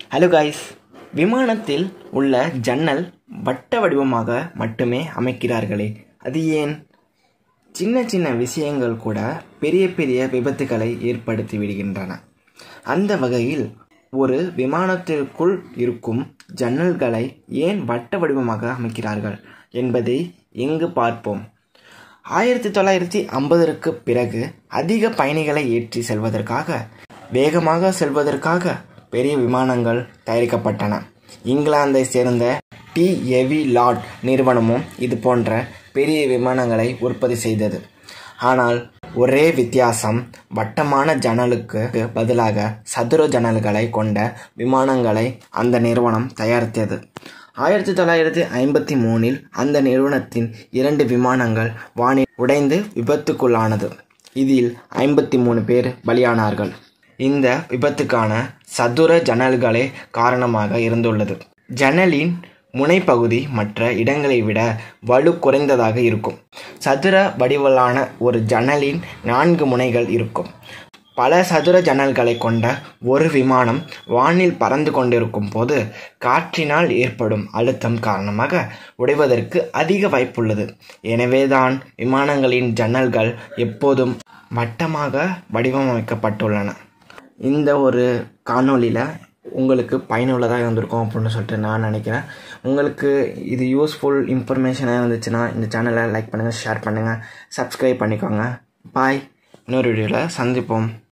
hello guys விமானத்தில் உள்ள ஜன்னல் வட்ட வடிவமாக மட்டுமே அமைக்கிறார்களே அது ஏன் சின்ன சின்ன விஷயங்கள் கூட பெரிய பெரிய விபத்துகளை ஏற்படுத்தி விடுகின்றன அந்த வகையில் ஒரு விமானத்திற்குள் இருக்கும் ஜன்னல்களை ஏன் வட்ட வடிவமாக அமைக்கிறார்கள் என்பதை இங்கு பார்ப்போம் ஆயிரத்தி தொள்ளாயிரத்தி ஐம்பதற்கு பிறகு அதிக பயணிகளை ஏற்றி செல்வதற்காக வேகமாக செல்வதற்காக பெரிய விமானங்கள் தயாரிக்கப்பட்டன இங்கிலாந்தை சேர்ந்த டி எவி லாட் நிறுவனமும் இது போன்ற பெரிய விமானங்களை உற்பத்தி செய்தது ஆனால் ஒரே வித்தியாசம் வட்டமான ஜன்னலுக்கு பதிலாக சதுர ஜன்னல்களை கொண்ட விமானங்களை அந்த நிறுவனம் தயாரித்தது ஆயிரத்தி தொள்ளாயிரத்தி ஐம்பத்தி மூணில் அந்த நிறுவனத்தின் இரண்டு விமானங்கள் வானில் உடைந்து விபத்துக்குள்ளானது இதில் ஐம்பத்தி மூணு பேர் பலியானார்கள் இந்த விபத்துக்கான சதுர ஜன்னல்களே காரணமாக இருந்துள்ளது ஜன்னலின் முனைப்பகுதி மற்ற இடங்களை விட வலு குறைந்ததாக இருக்கும் சதுர வடிவிலான ஒரு ஜன்னலின் நான்கு முனைகள் இருக்கும் பல சதுர ஜன்னல்களை கொண்ட ஒரு விமானம் வானில் பறந்து கொண்டிருக்கும் போது காற்றினால் ஏற்படும் அழுத்தம் காரணமாக உடைவதற்கு அதிக வாய்ப்புள்ளது எனவேதான் விமானங்களின் ஜன்னல்கள் எப்போதும் வட்டமாக வடிவமைக்கப்பட்டுள்ளன இந்த ஒரு காணொளியில் உங்களுக்கு பயனுள்ளதாக இருந்திருக்கும் அப்படின்னு சொல்லிட்டு நான் நினைக்கிறேன் உங்களுக்கு இது யூஸ்ஃபுல் இன்ஃபர்மேஷனாக இருந்துச்சுன்னா இந்த சேனலை லைக் பண்ணுங்கள் ஷேர் பண்ணுங்கள் சப்ஸ்கிரைப் பண்ணிக்கோங்க பாய் இன்னொரு வீடியோவில் சந்திப்போம்